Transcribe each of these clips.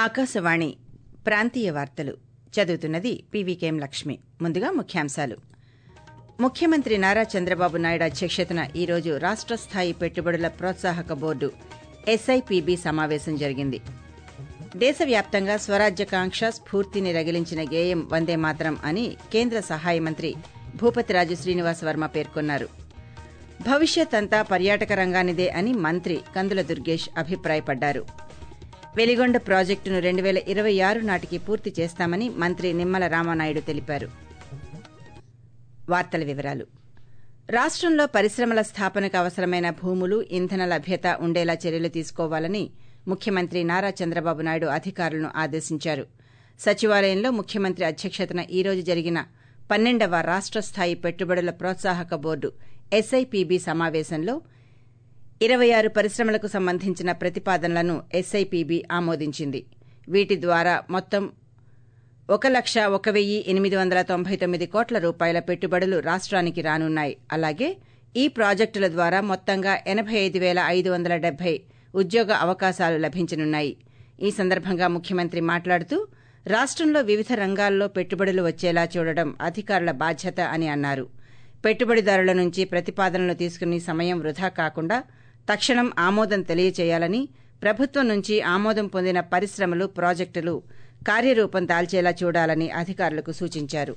ఆకాశవాణి ప్రాంతీయ వార్తలు చదువుతున్నది పీవీకేఎం లక్ష్మి ముందుగా ముఖ్యాంశాలు ముఖ్యమంత్రి నారా చంద్రబాబు నాయుడు అధ్యక్షతన ఈరోజు రాష్ట స్థాయి పెట్టుబడుల ప్రోత్సాహక బోర్డు ఎస్ఐపిబి సమావేశం జరిగింది దేశవ్యాప్తంగా స్వరాజ్యకాంక్ష స్ఫూర్తిని రగిలించిన గేయం వందే మాతరం అని కేంద్ర సహాయ మంత్రి భూపతిరాజు శ్రీనివాస్ వర్మ పేర్కొన్నారు భవిష్యత్ అంతా పర్యాటక రంగానిదే అని మంత్రి కందుల దుర్గేష్ అభిప్రాయపడ్డారు వెలిగొండ ప్రాజెక్టును రెండు వేల ఇరవై ఆరు నాటికి పూర్తి చేస్తామని మంత్రి నిమ్మల రామానాయుడు తెలిపారు వార్తల వివరాలు రాష్టంలో పరిశ్రమల స్థాపనకు అవసరమైన భూములు ఇంధన లభ్యత ఉండేలా చర్యలు తీసుకోవాలని ముఖ్యమంత్రి నారా చంద్రబాబు నాయుడు అధికారులను ఆదేశించారు సచివాలయంలో ముఖ్యమంత్రి అధ్యక్షతన ఈ రోజు జరిగిన పన్నెండవ రాష్ట స్థాయి పెట్టుబడుల ప్రోత్సాహక బోర్డు ఎస్ఐపిబి సమావేశంలో ఇరవై ఆరు పరిశ్రమలకు సంబంధించిన ప్రతిపాదనలను ఎస్ఐపిబి ఆమోదించింది వీటి ద్వారా మొత్తం ఒక లక్ష ఒక వెయ్యి ఎనిమిది వందల తొంభై తొమ్మిది కోట్ల రూపాయల పెట్టుబడులు రాష్ట్రానికి రానున్నాయి అలాగే ఈ ప్రాజెక్టుల ద్వారా మొత్తంగా ఎనబై ఐదు వేల ఐదు వందల డెబ్బై ఉద్యోగ అవకాశాలు లభించనున్నాయి ఈ సందర్భంగా ముఖ్యమంత్రి మాట్లాడుతూ రాష్టంలో వివిధ రంగాల్లో పెట్టుబడులు వచ్చేలా చూడడం అధికారుల బాధ్యత అని అన్నారు పెట్టుబడిదారుల నుంచి ప్రతిపాదనలు తీసుకుని సమయం వృధా కాకుండా తక్షణం ఆమోదం తెలియచేయాలని ప్రభుత్వం నుంచి ఆమోదం పొందిన పరిశ్రమలు ప్రాజెక్టులు కార్యరూపం దాల్చేలా చూడాలని అధికారులకు సూచించారు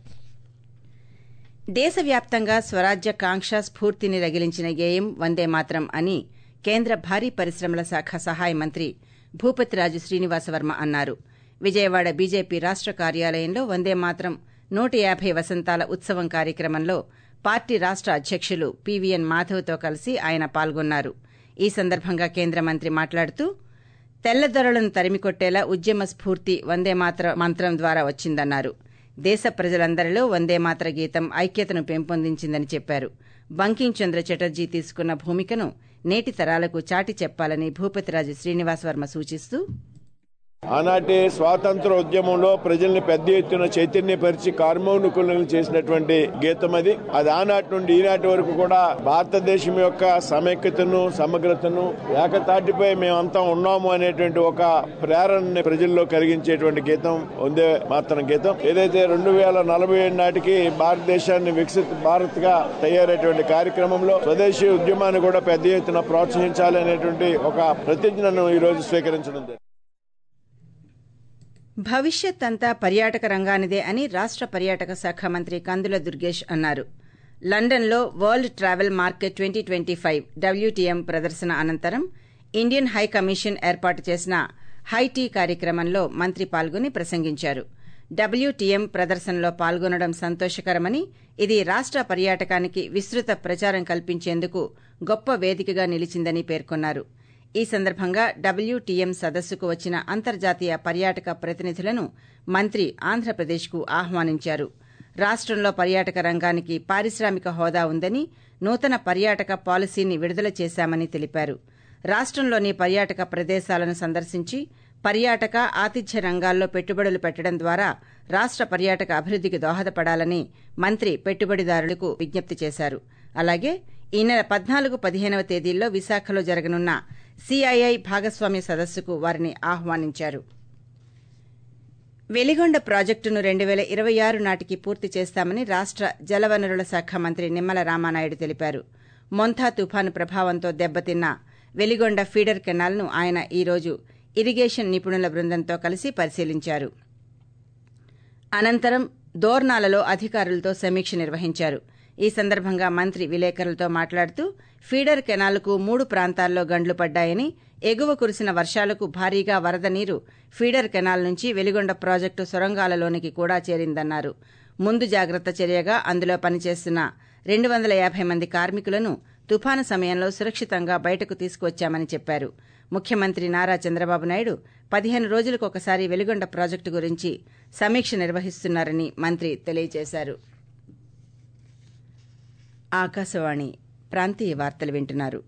దేశవ్యాప్తంగా స్వరాజ్య కాంక్ష స్ఫూర్తిని రగిలించిన గేయం వందే మాత్రం అని కేంద్ర భారీ పరిశ్రమల శాఖ సహాయ మంత్రి భూపతిరాజు శ్రీనివాసవర్మ అన్నారు విజయవాడ బీజేపీ రాష్ట కార్యాలయంలో వందే మాత్రం నూట యాభై వసంతాల ఉత్సవం కార్యక్రమంలో పార్టీ రాష్ట అధ్యకులు పీవీఎన్ మాధవ్తో కలిసి ఆయన పాల్గొన్నారు ఈ సందర్భంగా కేంద్ర మంత్రి మాట్లాడుతూ తెల్లదొరలను తరిమికొట్టేలా ఉద్యమ స్ఫూర్తి వందే మాత్ర మంత్రం ద్వారా వచ్చిందన్నారు దేశ ప్రజలందరిలో వందే మాత్ర గీతం ఐక్యతను పెంపొందించిందని చెప్పారు బంకిం చంద్ర చటర్జీ తీసుకున్న భూమికను నేటి తరాలకు చాటి చెప్పాలని భూపతిరాజు శ్రీనివాసవర్మ సూచిస్తూ ఆనాటి స్వాతంత్ర ఉద్యమంలో ప్రజల్ని పెద్ద ఎత్తున చైతన్యపరిచి కార్మోన్ముకులను చేసినటువంటి గీతం అది అది ఆనాటి నుండి ఈనాటి వరకు కూడా భారతదేశం యొక్క సమైక్యతను సమగ్రతను ఏకతాటిపై మేమంతా ఉన్నాము అనేటువంటి ఒక ప్రేరణని ప్రజల్లో కలిగించేటువంటి గీతం ఉందే మాత్రం గీతం ఏదైతే రెండు వేల నలభై ఏడు నాటికి భారతదేశాన్ని వికసిత భారత్ గా తయారైనటువంటి కార్యక్రమంలో స్వదేశీ ఉద్యమాన్ని కూడా పెద్ద ఎత్తున ప్రోత్సహించాలి అనేటువంటి ఒక ప్రతిజ్ఞను ఈ రోజు స్వీకరించడం జరిగింది భవిష్యత్ అంతా పర్యాటక రంగానిదే అని రాష్ట పర్యాటక శాఖ మంత్రి కందుల దుర్గేష్ అన్నారు లండన్లో world travel market twenty twenty five WTM ప్రదర్శన అనంతరం ఇండియన్ హై కమిషన్ ఏర్పాటు చేసిన హైటీ కార్యక్రమంలో మంత్రి పాల్గొని ప్రసంగించారు డబ్ల్యూటీఎం ప్రదర్శనలో పాల్గొనడం సంతోషకరమని ఇది రాష్ట పర్యాటకానికి విస్తృత ప్రచారం కల్పించేందుకు గొప్ప వేదికగా నిలిచిందని పేర్కొన్నారు ఈ సందర్భంగా డబ్ల్యూటీఎం సదస్సుకు వచ్చిన అంతర్జాతీయ పర్యాటక ప్రతినిధులను మంత్రి ఆంధ్రప్రదేశ్కు ఆహ్వానించారు రాష్టంలో పర్యాటక రంగానికి పారిశ్రామిక హోదా ఉందని నూతన పర్యాటక పాలసీని విడుదల చేశామని తెలిపారు రాష్టంలోని పర్యాటక ప్రదేశాలను సందర్శించి పర్యాటక ఆతిథ్య రంగాల్లో పెట్టుబడులు పెట్టడం ద్వారా రాష్ట పర్యాటక అభివృద్దికి దోహదపడాలని మంత్రి పెట్టుబడిదారులకు విజ్ఞప్తి చేశారు అలాగే ఈ నెల పద్నాలుగు పదిహేనవ తేదీల్లో విశాఖలో జరగనున్న సిఐఐ భాగస్వామ్య సదస్సుకు వారిని ఆహ్వానించారు వెలిగొండ ప్రాజెక్టును రెండు వేల ఇరవై ఆరు నాటికి పూర్తి చేస్తామని రాష్ట జలవనరుల శాఖ మంత్రి నిమ్మల రామానాయుడు తెలిపారు మొంథా తుఫాను ప్రభావంతో దెబ్బతిన్న వెలిగొండ ఫీడర్ కెనాల్ను ఆయన ఈ రోజు ఇరిగేషన్ నిపుణుల బృందంతో కలిసి పరిశీలించారు అనంతరం దోర్నాలలో అధికారులతో సమీక్ష నిర్వహించారు ఈ సందర్భంగా మంత్రి విలేకరులతో మాట్లాడుతూ ఫీడర్ కెనాల్కు మూడు ప్రాంతాల్లో గండ్లు పడ్డాయని ఎగువ కురిసిన వర్షాలకు భారీగా వరద నీరు ఫీడర్ కెనాల్ నుంచి వెలిగొండ ప్రాజెక్టు సొరంగాలలోనికి కూడా చేరిందన్నారు ముందు జాగ్రత్త చర్యగా అందులో పనిచేస్తున్న రెండు వందల యాభై మంది కార్మికులను తుఫాను సమయంలో సురక్షితంగా బయటకు తీసుకువచ్చామని చెప్పారు ముఖ్యమంత్రి నారా చంద్రబాబు నాయుడు పదిహేను రోజులకు ఒకసారి వెలిగొండ ప్రాజెక్టు గురించి సమీక్ష నిర్వహిస్తున్నారని మంత్రి తెలియజేశారు ఆకాశవాణి ప్రాంతీయ వార్తలు వింటున్నారు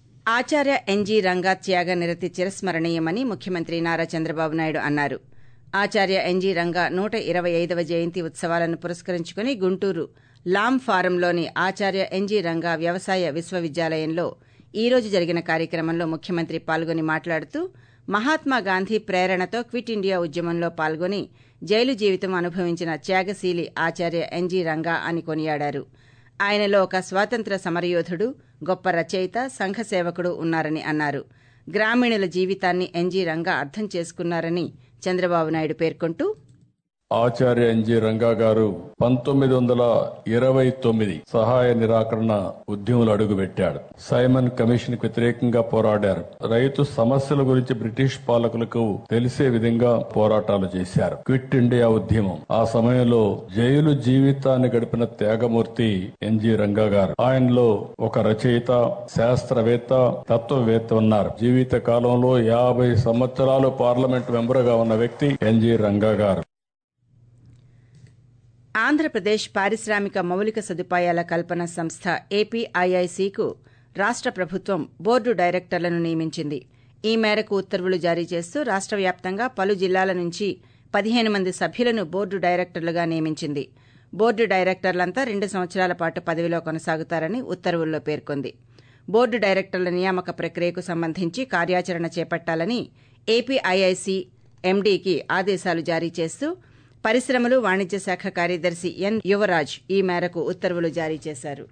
ఆచార్య ఎన్జీ రంగా త్యాగ నిరతి చిరస్మరణీయమని ముఖ్యమంత్రి నారా చంద్రబాబు నాయుడు అన్నారు ఆచార్య ఎన్జీ రంగా నూట ఇరవై ఐదవ జయంతి ఉత్సవాలను పురస్కరించుకుని గుంటూరు లామ్ ఫారంలోని ఆచార్య ఎన్జీ రంగా వ్యవసాయ విశ్వవిద్యాలయంలో ఈ రోజు జరిగిన కార్యక్రమంలో ముఖ్యమంత్రి పాల్గొని మాట్లాడుతూ మహాత్మా గాంధీ ప్రేరణతో క్విట్ ఇండియా ఉద్యమంలో పాల్గొని జైలు జీవితం అనుభవించిన త్యాగశీలి ఆచార్య ఎన్జీ రంగా అని కొనియాడారు ఆయనలో ఒక స్వాతంత్ర సమరయోధుడు గొప్ప రచయిత సంఘ సేవకుడు ఉన్నారని అన్నారు గ్రామీణుల జీవితాన్ని ఎన్జీ రంగా అర్థం చేసుకున్నారని చంద్రబాబు నాయుడు పేర్కొంటూ ఆచార్య ఎన్జి రంగా గారు పంతొమ్మిది వందల ఇరవై తొమ్మిది సహాయ నిరాకరణ ఉద్యమంలో అడుగుపెట్టాడు సైమన్ కమిషన్ వ్యతిరేకంగా పోరాడారు రైతు సమస్యల గురించి బ్రిటిష్ పాలకులకు తెలిసే విధంగా పోరాటాలు చేశారు క్విట్ ఇండియా ఉద్యమం ఆ సమయంలో జైలు జీవితాన్ని గడిపిన త్యాగమూర్తి ఎన్జి రంగా గారు ఆయనలో ఒక రచయిత శాస్త్రవేత్త తత్వవేత్త ఉన్నారు జీవిత కాలంలో యాభై సంవత్సరాలు పార్లమెంట్ మెంబర్గా ఉన్న వ్యక్తి ఎన్జి రంగా గారు ఆంధ్రప్రదేశ్ పారిశ్రామిక మౌలిక సదుపాయాల కల్పన సంస్థ ఏపీఐఐసికు రాష్ట ప్రభుత్వం బోర్డు డైరెక్టర్లను నియమించింది ఈ మేరకు ఉత్తర్వులు జారీ చేస్తూ రాష్ట వ్యాప్తంగా పలు జిల్లాల నుంచి పదిహేను మంది సభ్యులను బోర్డు డైరెక్టర్లుగా నియమించింది బోర్డు డైరెక్టర్లంతా రెండు సంవత్సరాల పాటు పదవిలో కొనసాగుతారని ఉత్తర్వుల్లో పేర్కొంది బోర్డు డైరెక్టర్ల నియామక ప్రక్రియకు సంబంధించి కార్యాచరణ చేపట్టాలని ఏపీఐఐసి ఎండీకి ఆదేశాలు జారీ చేస్తూ పరిశ్రమలు వాణిజ్య శాఖ కార్యదర్శి ఎన్ యువరాజ్ ఈ మేరకు ఉత్తర్వులు జారీ చేశారు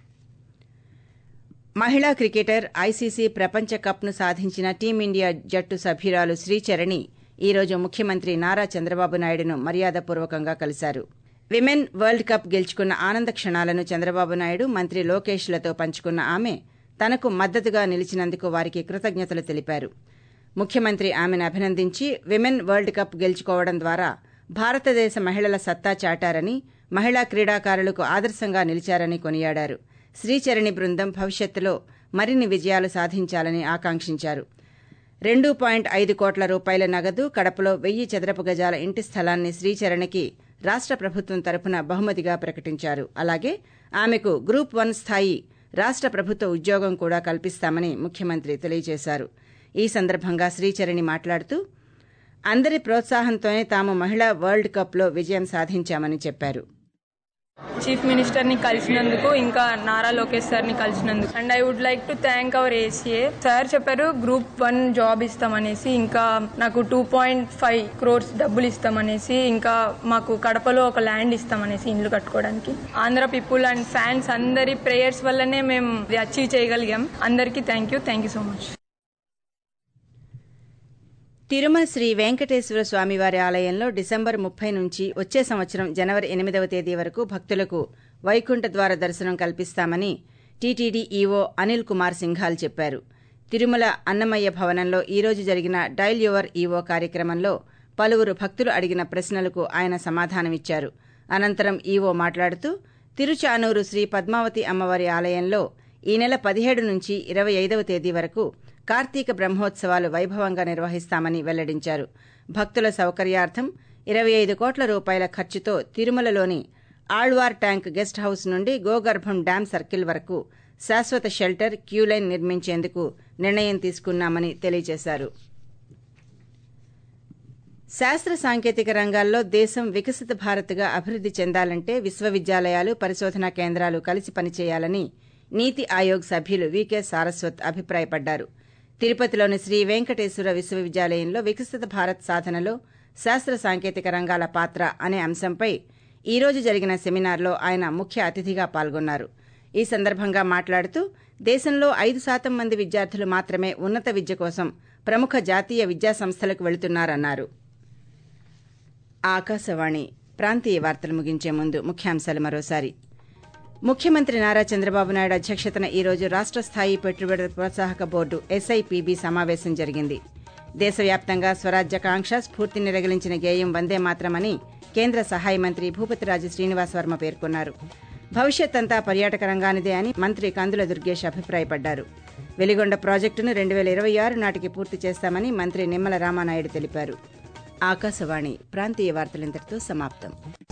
మహిళా క్రికెటర్ ఐసీసీ ప్రపంచ కప్ను సాధించిన టీమిండియా జట్టు సభ్యురాలు శ్రీచరణి ఈ రోజు ముఖ్యమంత్రి నారా చంద్రబాబు నాయుడును మర్యాదపూర్వకంగా కలిశారు విమెన్ వరల్డ్ కప్ గెలుచుకున్న ఆనంద క్షణాలను చంద్రబాబు నాయుడు మంత్రి లోకేష్లతో పంచుకున్న ఆమె తనకు మద్దతుగా నిలిచినందుకు వారికి కృతజ్ఞతలు తెలిపారు ముఖ్యమంత్రి ఆమెను అభినందించి విమెన్ వరల్డ్ కప్ గెలుచుకోవడం ద్వారా భారతదేశ మహిళల సత్తా చాటారని మహిళా క్రీడాకారులకు ఆదర్శంగా నిలిచారని కొనియాడారు శ్రీచరణి బృందం భవిష్యత్తులో మరిన్ని విజయాలు సాధించాలని ఆకాంక్షించారు రెండు పాయింట్ ఐదు కోట్ల రూపాయల నగదు కడపలో వెయ్యి చదరపు గజాల ఇంటి స్థలాన్ని శ్రీచరణికి రాష్ట ప్రభుత్వం తరపున బహుమతిగా ప్రకటించారు అలాగే ఆమెకు గ్రూప్ వన్ స్థాయి రాష్ట ప్రభుత్వ ఉద్యోగం కూడా కల్పిస్తామని ముఖ్యమంత్రి తెలియజేశారు ఈ సందర్భంగా శ్రీచరణి మాట్లాడుతూ అందరి ప్రోత్సాహంతోనే తాము మహిళా వరల్డ్ కప్లో విజయం సాధించామని చెప్పారు చీఫ్ మినిస్టర్ ని కలిసినందుకు ఇంకా నారా లోకేష్ సార్ ని కలిసినందుకు and I would like to thank our ACA sir చెప్పారు గ్రూప్ వన్ జాబ్ ఇస్తామనేసి ఇంకా నాకు టూ పాయింట్ ఫైవ్ క్రోర్స్ డబ్బులు ఇస్తామనేసి ఇంకా మాకు కడపలో ఒక ల్యాండ్ ఇస్తామనేసి ఇల్లు కట్టుకోవడానికి ఆంధ్ర పీపుల్ అండ్ ఫ్యాన్స్ అందరి ప్రేయర్స్ వల్లనే మేము అచీవ్ చేయగలిగాం అందరికీ thank you thank you so much Tirumala Sri Venkateswara స్వామివారి ఆలయంలో డిసెంబర్ ముప్పై నుంచి వచ్చే సంవత్సరం జనవరి ఎనిమిదవ తేదీ వరకు భక్తులకు వైకుంఠ ద్వార దర్శనం కల్పిస్తామని టీటీడీ ఈవో అనిల్ కుమార్ సింఘాల్ చెప్పారు తిరుమల అన్నమయ్య భవనంలో ఈ రోజు జరిగిన డైల్ యువర్ ఈవో కార్యక్రమంలో పలువురు భక్తులు అడిగిన ప్రశ్నలకు ఆయన సమాధానమిచ్చారు అనంతరం ఈవో మాట్లాడుతూ తిరుచానూరు శ్రీ పద్మావతి అమ్మవారి ఆలయంలో ఈ నెల పదిహేడు నుంచి ఇరవై ఐదవ తేదీ వరకు కార్తీక బ్రహ్మోత్సవాలు వైభవంగా నిర్వహిస్తామని వెల్లడించారు భక్తుల సౌకర్యార్థం ఇరవై ఐదు కోట్ల రూపాయల ఖర్చుతో తిరుమలలోని ఆళ్వార్ ట్యాంక్ గెస్ట్ హౌస్ నుండి గోగర్భం డ్యాం సర్కిల్ వరకు శాశ్వత షెల్టర్ క్యూలైన్ నిర్మించేందుకు నిర్ణయం తీసుకున్నామని తెలియజేశారు శాస్త్ర సాంకేతిక రంగాల్లో దేశం వికసిత భారత్గా అభివృద్ది చెందాలంటే విశ్వవిద్యాలయాలు పరిశోధనా కేంద్రాలు కలిసి పనిచేయాలని నీతి ఆయోగ్ సభ్యులు వికే సారస్వత్ అభిప్రాయపడ్డారు తిరుపతిలోని శ్రీ వెంకటేశ్వర విశ్వవిద్యాలయంలో వికసిత భారత్ సాధనలో శాస్త్ర సాంకేతిక రంగాల పాత్ర అనే అంశంపై ఈ రోజు జరిగిన సెమినార్లో ఆయన ముఖ్య అతిథిగా పాల్గొన్నారు ఈ సందర్భంగా మాట్లాడుతూ దేశంలో ఐదు శాతం మంది విద్యార్థులు మాత్రమే ఉన్నత విద్య కోసం ప్రముఖ జాతీయ విద్యా సంస్థలకు వెళుతున్నారన్నారు ఆకాశవాణి ప్రాంతీయ వార్తలు ముగించే ముందు ముఖ్యాంశాలు మరోసారి ముఖ్యమంత్రి నారా చంద్రబాబు నాయుడు అధ్యక్షతన ఈ రోజు రాష్ట స్థాయి పెట్టుబడుల ప్రోత్సాహక బోర్డు ఎస్ఐపిబి సమావేశం జరిగింది దేశవ్యాప్తంగా స్వరాజ్యకాంక్ష స్ఫూర్తిని రగిలించిన గేయం వందే మాత్రమని కేంద్ర సహాయ మంత్రి భూపతిరాజు శ్రీనివాస్ వర్మ పేర్కొన్నారు భవిష్యత్ అంతా పర్యాటక రంగానిదే అని మంత్రి కందుల దుర్గేష్ అభిప్రాయపడ్డారు వెలిగొండ ప్రాజెక్టును రెండు వేల ఇరవై ఆరు నాటికి పూర్తి చేస్తామని మంత్రి నిమ్మల రామానాయుడు తెలిపారు ఆకాశవాణి ప్రాంతీయ వార్తలింతటితో సమాప్తం